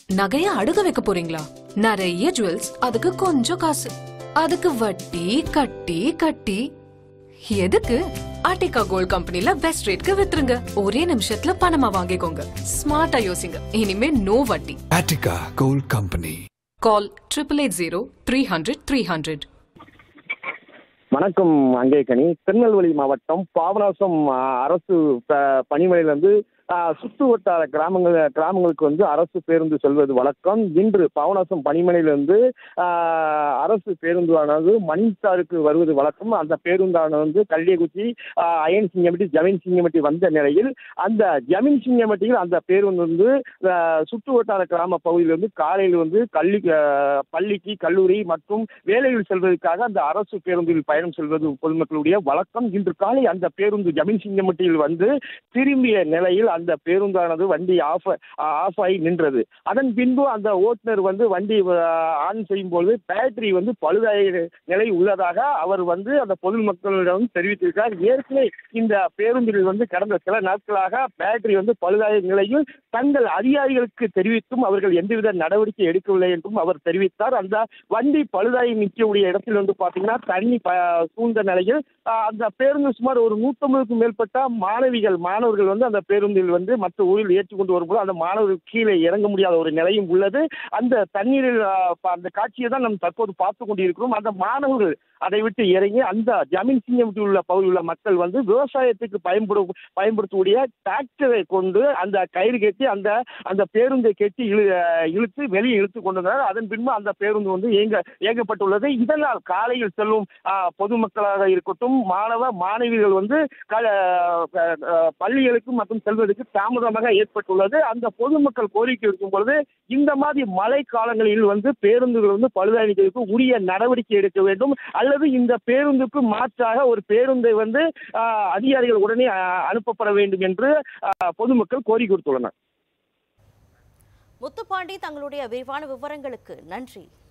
நகைய அடுக்க வைக்க போறீங்களா நிறைய ஜுவல்ஸ் அதுக்கு கொஞ்சம் காசு அதுக்கு வட்டி கட்டி கட்டி எதுக்கு ஆர்டிகா கோல்ட் கம்பெனில பெஸ்ட் ரேட்க்கு வித்துருங்க ஒரே நிமிஷத்துல பணமா வாங்கிக்கோங்க ஸ்மார்ட்டா யோசிங்க இனிமே நோ வட்டி Attica Gold Company. Call triple eight zero three hundred three hundred வணக்கம் அங்கேக்கணி திருநெல்வேலி மாவட்டம் பாபநாசம் ஆ, அரசு ப- பணிமனையிலிருந்து ஆ, சுற்று வட்டார கிராமங்கள் கிராமங்களுக்கு வந்து அரசு பேருந்து செல்வது வழக்கம் இன்று பாபநாசம் பணிமனையிலிருந்து ஆ, அரசு பேருந்தானது மணித்தாருக்கு வருவது வழக்கம் அந்த பேருந்தானது வந்து கல்லியகுச்சி ஆ, அயன் சிங்கமட்டி ஜமீன் சிங்கமட்டி வந்த நிலையில் அந்த ஜமீன் சிங்கமட்டியில் அந்த பேருந்து வந்து ஆ, சுற்று வட்டார கிராம பகுதியிலிருந்து காலையில் வந்து கல்வி ஆ, பள்ளிக்கு கல்லூரி மற்றும் வேலையில் செல்வதற்காக அந்த அரசு பேருந்தில் பயணம் செல்வது பொதுமக்களுடைய வழக்கம் இன்று காலை அந்த பேருந்து ஜமீன் சிங்கமட்டியில் வந்து திரும்பிய நிலையில் அந்த பேருந்தானது வண்டி ஆஃப் ஆஃப் ஆகி நின்றது அதன் பின்பு அந்த ஓட்டுநர் வந்து வண்டி அஹ், ஆன் செய்யும் பொழுது பேட்டரி வந்து பழுதாய நிலை உள்ளதாக அவர் வந்து அந்த பொதுமக்களிடம் தெரிவித்திருக்கிறார் ஏற்கனவே இந்த பேருந்தில் வந்து கடந்த சில நாட்களாக பேட்டரி வந்து பழுதாய நிலையில் தங்கள் அதிகாரிகளுக்கு தெரிவித்தும் அவர்கள் எந்தவித நடவடிக்கை எடுக்கவில்லை என்றும் அவர் தெரிவித்தார் அந்த வண்டி பழுதாகி நிற்கக்கூடிய இடத்தில் வந்து பார்த்தீங்கன்னா தண்ணி ப- சூழ்ந்த நிலையில் ஆஹ், அந்த பேருந்து சுமார் ஒரு நூற்றம்பதுக்கும் மேற்பட்ட மாணவிகள் மாணவர்கள் வந்து அந்த பேருந்தில் வந்து மற்ற ஊரில் ஏற்றிக்கொண்டு வரும்போது அந்த மாணவர்கள் கீழே இறங்க முடியாத ஒரு நிலையும் உள்ளது அந்த தண்ணீரில் ஆஹ், ப- அந்த காட்சியை தான் நாம் தற்போது பார்த்து கொண்டிருக்கிறோம் அந்த மாணவர்கள் அதை விட்டு இறங்கி அந்த ஜமீன் சிங்கமட்டி உள்ள பகுதியில் உள்ள மக்கள் வந்து விவசாயத்துக்கு பயன்படு பயன்படுத்தக்கூடிய டிராக்டரை கொண்டு அந்த கயிறு கட்டி அந்த அந்த பேருந்தை கட்டி இழு இழுத்து வெளியே இழுத்து கொண்டு வந்தனர் அதன் பின்பு அந்த பேருந்து வந்து இயங்க இயக்கப்பட்டுள்ளது இதனால் காலையில் செல்லும் ஆ, பொதுமக்களாக இருக்கட்டும் மாணவ மாணவிகள் வந்து க- அ, அ, பள்ளிகளுக்கு மற்றும் செல்வதற்கு தாமதமாக ஏற்பட்டுள்ளது அந்த பொதுமக்கள் கோரிக்கை இருக்கும் பொழுது இந்த மாதிரி மழை காலங்களில் வந்து பேருந்துகள் வந்து பழுதானிகளுக்கு உரிய நடவடிக்கை எடுக்க வேண்டும் அல்லது இந்த பேருந்துக்கு மாற்றாக ஒரு பேருந்தை வந்து ஆ, அதிகாரிகள் உடனே ஆ, அனுப்பப்பட வேண்டும் என்று ஆ, பொதுமக்கள் கோரிக்கை கொடுத்துள்ளனர் முத்துப்பாண்டி தங்களுடைய விரிவான விவரங்களுக்கு நன்றி